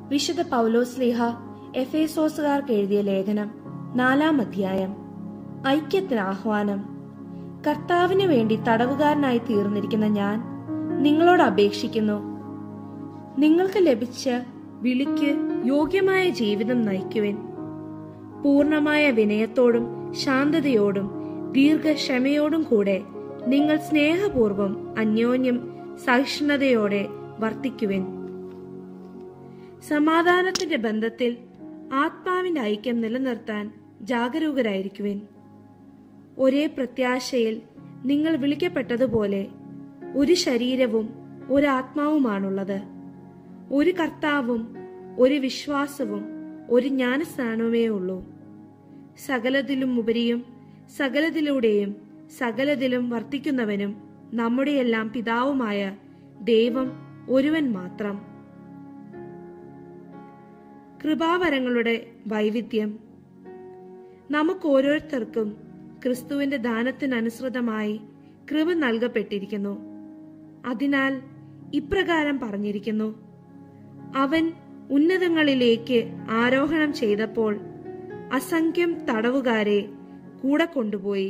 വിശുദ്ധ പൗലോസ്ലിഹ എഫേസോസുകാർക്ക് എഴുതിയ ലേഖനം നാലാം അധ്യായം ഐക്യത്തിന് ആഹ്വാനം കർത്താവിന് വേണ്ടി തടവുകാരനായി തീർന്നിരിക്കുന്ന ഞാൻ നിങ്ങളോട് അപേക്ഷിക്കുന്നു നിങ്ങൾക്ക് ലഭിച്ച വിളിക്ക് യോഗ്യമായ ജീവിതം നയിക്കുവിൻ പൂർണമായ വിനയത്തോടും ശാന്തതയോടും ദീർഘക്ഷമയോടും കൂടെ നിങ്ങൾ സ്നേഹപൂർവം അന്യോന്യം സഹിഷ്ണുതയോടെ വർത്തിക്കുവിൻ സമാധാനത്തിന്റെ ബന്ധത്തിൽ ആത്മാവിന്റെ ഐക്യം നിലനിർത്താൻ ജാഗരൂകരായിരിക്കുവിൻ ഒരേ പ്രത്യാശയിൽ നിങ്ങൾ വിളിക്കപ്പെട്ടതുപോലെ ഒരു ശരീരവും ഒരു ആത്മാവുമാണുള്ളത് ഒരു കർത്താവും ഒരു വിശ്വാസവും ഒരു ജ്ഞാനസ്നാനവുമേ ഉള്ളൂ സകലതിലും ഉപരിയും സകലതിലൂടെയും സകലതിലും വർത്തിക്കുന്നവനും നമ്മുടെയെല്ലാം പിതാവുമായ ദൈവം ഒരുവൻ മാത്രം കൃപാവരങ്ങളുടെ വൈവിധ്യം നമുക്ക് ഓരോരുത്തർക്കും ക്രിസ്തുവിന്റെ ദാനത്തിനനുസൃതമായി കൃപ നൽകപ്പെട്ടിരിക്കുന്നു അതിനാൽ ഇപ്രകാരം പറഞ്ഞിരിക്കുന്നു അവൻ ഉന്നതങ്ങളിലേക്ക് ആരോഹണം ചെയ്തപ്പോൾ അസംഖ്യം തടവുകാരെ കൂടെ കൊണ്ടുപോയി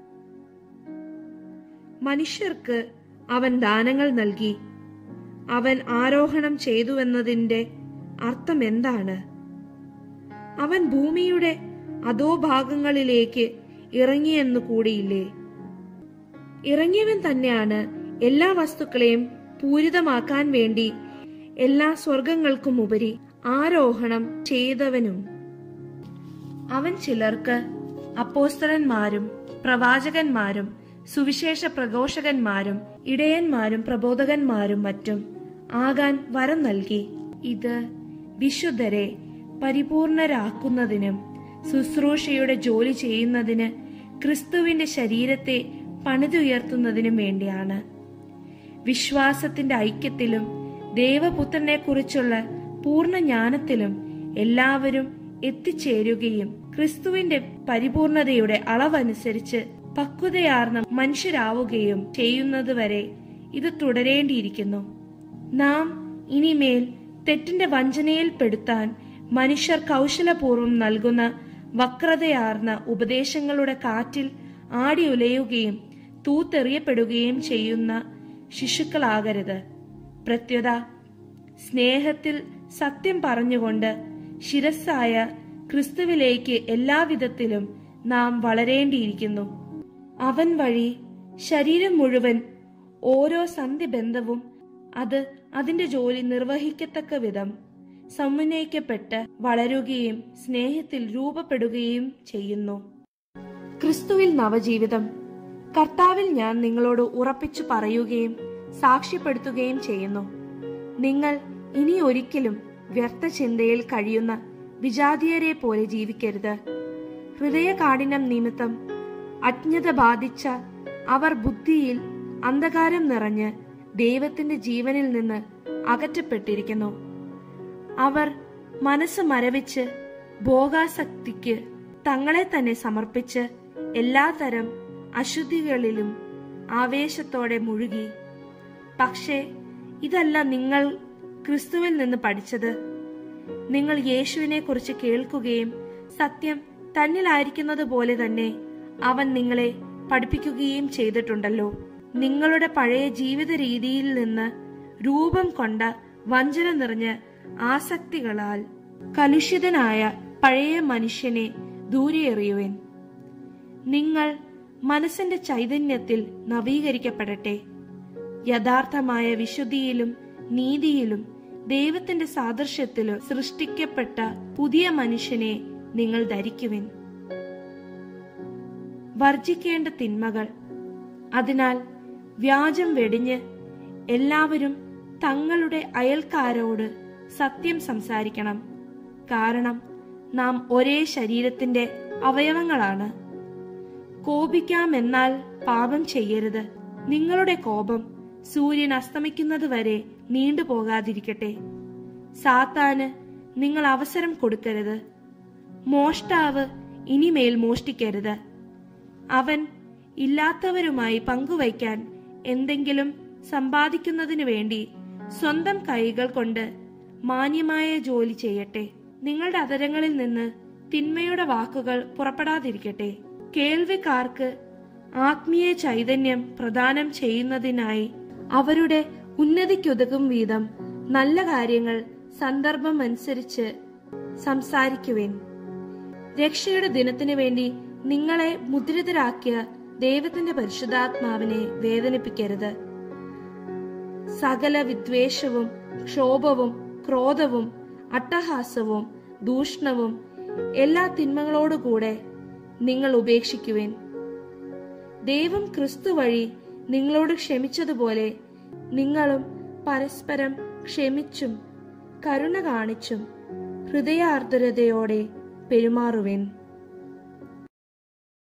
മനുഷ്യർക്ക് അവൻ ദാനങ്ങൾ നൽകി അവൻ ആരോഹണം ചെയ്തുവെന്നതിന്റെ അർത്ഥം എന്താണ് അവൻ ഭൂമിയുടെ അധോഭാഗങ്ങളിലേക്ക് ഇറങ്ങിയെന്നു കൂടിയില്ലേ ഇറങ്ങിയവൻ തന്നെയാണ് എല്ലാ വസ്തുക്കളെയും പൂരിതമാക്കാൻ വേണ്ടി എല്ലാ സ്വർഗങ്ങൾക്കും ഉപരി ആരോഹണം ചെയ്തവനും അവൻ ചിലർക്ക് അപ്പോസ്തലന്മാരും പ്രവാചകന്മാരും സുവിശേഷ പ്രഘോഷകന്മാരും ഇടയന്മാരും പ്രബോധകന്മാരും മറ്റും ആകാൻ വരം നൽകി ഇത് വിശുദ്ധരെ പരിപൂർണരാക്കുന്നതിനും ശുശ്രൂഷയുടെ ജോലി ചെയ്യുന്നതിന് ക്രിസ്തുവിന്റെ ശരീരത്തെ പണിതുയർത്തുന്നതിനും വേണ്ടിയാണ് വിശ്വാസത്തിന്റെ ഐക്യത്തിലും ദേവപുത്രനെ കുറിച്ചുള്ള പൂർണ്ണ ജ്ഞാനത്തിലും എല്ലാവരും എത്തിച്ചേരുകയും ക്രിസ്തുവിന്റെ പരിപൂർണതയുടെ അളവനുസരിച്ച് പക്വതയാർന്ന മനുഷ്യരാവുകയും ചെയ്യുന്നതുവരെ ഇത് തുടരേണ്ടിയിരിക്കുന്നു നാം ഇനിമേൽ തെറ്റിന്റെ വഞ്ചനയിൽ പെടുത്താൻ മനുഷ്യർ കൗശലപൂർവ്വം നൽകുന്ന വക്രതയാർന്ന ഉപദേശങ്ങളുടെ കാറ്റിൽ ആടിയുലയുകയും തൂത്തെറിയപ്പെടുകയും ചെയ്യുന്ന ശിശുക്കളാകരുത് പ്രത്യുത സ്നേഹത്തിൽ സത്യം പറഞ്ഞുകൊണ്ട് ശിരസ്സായ ക്രിസ്തുവിലേക്ക് എല്ലാവിധത്തിലും നാം വളരേണ്ടിയിരിക്കുന്നു അവൻ വഴി ശരീരം മുഴുവൻ ഓരോ സന്ധിബന്ധവും അത് അതിന്റെ ജോലി നിർവഹിക്കത്തക്ക വിധം സമന്വയിക്കപ്പെട്ട് വളരുകയും സ്നേഹത്തിൽ രൂപപ്പെടുകയും ചെയ്യുന്നു ക്രിസ്തുവിൽ നവജീവിതം കർത്താവിൽ ഞാൻ നിങ്ങളോട് ഉറപ്പിച്ചു പറയുകയും സാക്ഷ്യപ്പെടുത്തുകയും ചെയ്യുന്നു നിങ്ങൾ ഇനി ഒരിക്കലും വ്യർത്ഥ ചിന്തയിൽ കഴിയുന്ന വിജാതീയരെ പോലെ ജീവിക്കരുത് ഹൃദയകാഠിനം നിമിത്തം അജ്ഞത ബാധിച്ച അവർ ബുദ്ധിയിൽ അന്ധകാരം നിറഞ്ഞ് ദൈവത്തിന്റെ ജീവനിൽ നിന്ന് അകറ്റപ്പെട്ടിരിക്കുന്നു അവർ മനസ്സ് മരവിച്ച് ഭോഗാസക്തിക്ക് തങ്ങളെ തന്നെ സമർപ്പിച്ച് എല്ലാതരം അശുദ്ധികളിലും ആവേശത്തോടെ മുഴുകി പക്ഷേ ഇതല്ല നിങ്ങൾ ക്രിസ്തുവിൽ നിന്ന് പഠിച്ചത് നിങ്ങൾ യേശുവിനെ കുറിച്ച് കേൾക്കുകയും സത്യം തന്നിലായിരിക്കുന്നത് പോലെ തന്നെ അവൻ നിങ്ങളെ പഠിപ്പിക്കുകയും ചെയ്തിട്ടുണ്ടല്ലോ നിങ്ങളുടെ പഴയ ജീവിത രീതിയിൽ നിന്ന് രൂപം കൊണ്ട വഞ്ചന നിറഞ്ഞ ആസക്തികളാൽ കലുഷിതനായ പഴയ മനുഷ്യനെ ദൂരെ എറിയുവൻ നിങ്ങൾ മനസ്സിന്റെ ചൈതന്യത്തിൽ നവീകരിക്കപ്പെടട്ടെ യഥാർത്ഥമായ വിശുദ്ധിയിലും നീതിയിലും ദൈവത്തിന്റെ സാദൃശ്യത്തിലും സൃഷ്ടിക്കപ്പെട്ട പുതിയ മനുഷ്യനെ നിങ്ങൾ ധരിക്കുവിൻ വർജിക്കേണ്ട തിന്മകൾ അതിനാൽ വ്യാജം വെടിഞ്ഞ് എല്ലാവരും തങ്ങളുടെ അയൽക്കാരോട് സത്യം സംസാരിക്കണം കാരണം നാം ഒരേ ശരീരത്തിന്റെ അവയവങ്ങളാണ് കോപിക്കാമെന്നാൽ പാപം ചെയ്യരുത് നിങ്ങളുടെ കോപം സൂര്യൻ അസ്തമിക്കുന്നതുവരെ നീണ്ടുപോകാതിരിക്കട്ടെ സാത്താന് നിങ്ങൾ അവസരം കൊടുക്കരുത് മോഷ്ടാവ് ഇനിമേൽ മോഷ്ടിക്കരുത് അവൻ ഇല്ലാത്തവരുമായി പങ്കുവയ്ക്കാൻ എന്തെങ്കിലും സമ്പാദിക്കുന്നതിനു വേണ്ടി സ്വന്തം കൈകൾ കൊണ്ട് മാന്യമായ ജോലി ചെയ്യട്ടെ നിങ്ങളുടെ അതരങ്ങളിൽ നിന്ന് തിന്മയുടെ വാക്കുകൾ പുറപ്പെടാതിരിക്കട്ടെ കേൾവിക്കാർക്ക് ആത്മീയ ചൈതന്യം പ്രദാനം ചെയ്യുന്നതിനായി അവരുടെ ഉന്നതിക്കുതകും വീതം നല്ല കാര്യങ്ങൾ സന്ദർഭം അനുസരിച്ച് സംസാരിക്കുവേൻ രക്ഷയുടെ ദിനത്തിനു വേണ്ടി നിങ്ങളെ മുദ്രിതരാക്കിയ ദൈവത്തിന്റെ പരിശുദ്ധാത്മാവിനെ വേദനിപ്പിക്കരുത് സകല വിദ്വേഷവും ക്ഷോഭവും ക്രോധവും അട്ടഹാസവും ദൂഷണവും എല്ലാ തിന്മകളോടുകൂടെ നിങ്ങൾ ഉപേക്ഷിക്കുവേൻ ദൈവം ക്രിസ്തു വഴി നിങ്ങളോട് ക്ഷമിച്ചതുപോലെ നിങ്ങളും പരസ്പരം ക്ഷമിച്ചും കരുണ കാണിച്ചും ഹൃദയാർദ്രതയോടെ പെരുമാറുവേൻ